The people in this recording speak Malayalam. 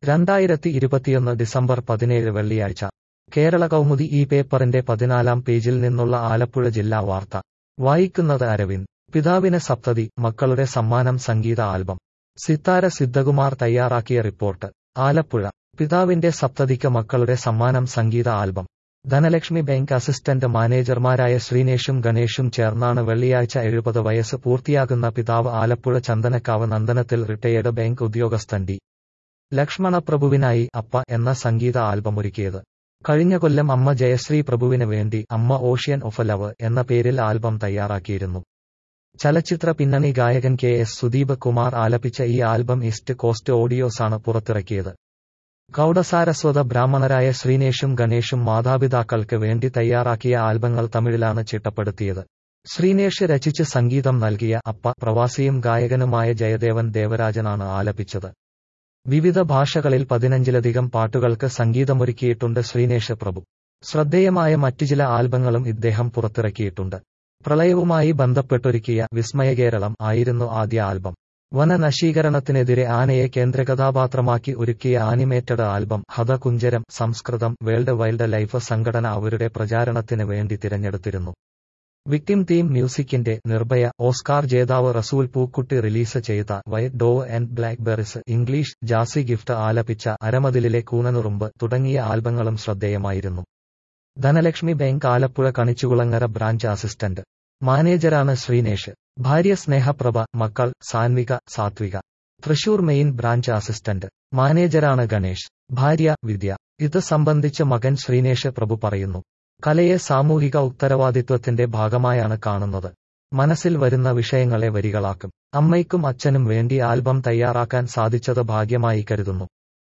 രണ്ടായിരത്തി ഇരുപത്തിയൊന്ന് ഡിസംബർ പതിനേഴ് വെള്ളിയാഴ്ച കേരള കൗമുദി ഈ പേപ്പറിന്റെ പതിനാലാം പേജിൽ നിന്നുള്ള ആലപ്പുഴ ജില്ലാ വാർത്ത വായിക്കുന്നത് അരവിന്ദ് പിതാവിന് സപ്തതി മക്കളുടെ സമ്മാനം സംഗീത ആൽബം സിത്താര സിദ്ധകുമാർ തയ്യാറാക്കിയ റിപ്പോർട്ട് ആലപ്പുഴ പിതാവിന്റെ സപ്തതിക്ക് മക്കളുടെ സമ്മാനം സംഗീത ആൽബം ധനലക്ഷ്മി ബാങ്ക് അസിസ്റ്റന്റ് മാനേജർമാരായ ശ്രീനേഷും ഗണേഷും ചേർന്നാണ് വെള്ളിയാഴ്ച എഴുപത് വയസ്സ് പൂർത്തിയാകുന്ന പിതാവ് ആലപ്പുഴ ചന്ദനക്കാവ് നന്ദനത്തിൽ റിട്ടയേർഡ് ബാങ്ക് ഉദ്യോഗസ്ഥൻ ഡി ലക്ഷ്മണപ്രഭുവിനായി അപ്പ എന്ന സംഗീത ആൽബമൊരുക്കിയത് കഴിഞ്ഞ കൊല്ലം അമ്മ ജയശ്രീ പ്രഭുവിന് വേണ്ടി അമ്മ ഓഷ്യൻ ഓഫ് ലവ് എന്ന പേരിൽ ആൽബം തയ്യാറാക്കിയിരുന്നു ചലച്ചിത്ര പിന്നണി ഗായകൻ കെ എസ് സുദീപ് കുമാർ ആലപിച്ച ഈ ആൽബം ഈസ്റ്റ് കോസ്റ്റ് ഓഡിയോസാണ് പുറത്തിറക്കിയത് ഗൗഡസാരസ്വത ബ്രാഹ്മണരായ ശ്രീനേഷും ഗണേഷും മാതാപിതാക്കൾക്ക് വേണ്ടി തയ്യാറാക്കിയ ആൽബങ്ങൾ തമിഴിലാണ് ചിട്ടപ്പെടുത്തിയത് ശ്രീനേഷ് രചിച്ച് സംഗീതം നൽകിയ അപ്പ പ്രവാസിയും ഗായകനുമായ ജയദേവൻ ദേവരാജനാണ് ആലപിച്ചത് വിവിധ ഭാഷകളിൽ പതിനഞ്ചിലധികം പാട്ടുകൾക്ക് സംഗീതമൊരുക്കിയിട്ടുണ്ട് ശ്രീനേഷ് പ്രഭു ശ്രദ്ധേയമായ മറ്റു ചില ആൽബങ്ങളും ഇദ്ദേഹം പുറത്തിറക്കിയിട്ടുണ്ട് പ്രളയവുമായി ബന്ധപ്പെട്ടൊരുക്കിയ വിസ്മയകേരളം ആയിരുന്നു ആദ്യ ആൽബം വനനശീകരണത്തിനെതിരെ ആനയെ കേന്ദ്രകഥാപാത്രമാക്കി ഒരുക്കിയ animated album Hathakunjaram Sanskrit world wildlife സംഘടന അവരുടെ പ്രചാരണത്തിന് വേണ്ടി തിരഞ്ഞെടുത്തിരുന്നു വിക്ടിം തീം മ്യൂസിക്കിന്റെ നിർഭയ ഓസ്കാർ ജേതാവ് റസൂൽ പൂക്കുട്ടി റിലീസ് ചെയ്ത white dove and blackberries English Jassie Gift ആലപിച്ച അരമതിലിലെ കൂനനുറുമ്പ് തുടങ്ങിയ ആൽബങ്ങളും ശ്രദ്ധേയമായിരുന്നു Dhanalakshmi bank Alappuzha Kanichukulangara branch assistant മാനേജരാണ് ശ്രീനേഷ് ഭാര്യ സ്നേഹപ്രഭ മക്കൾ Sanvika Sathvika Thrissur main branch assistant മാനേജരാണ് ഗണേഷ് ഭാര്യ വിദ്യ ഇത് സംബന്ധിച്ച് മകൻ ശ്രീനേഷ് പ്രഭു പറയുന്നു കലയെ സാമൂഹിക ഉത്തരവാദിത്വത്തിന്റെ ഭാഗമായാണ് കാണുന്നത് മനസ്സിൽ വരുന്ന വിഷയങ്ങളെ വരികളാക്കും അമ്മയ്ക്കും അച്ഛനും വേണ്ടി ആൽബം തയ്യാറാക്കാൻ സാധിച്ചത് ഭാഗ്യമായി കരുതുന്നു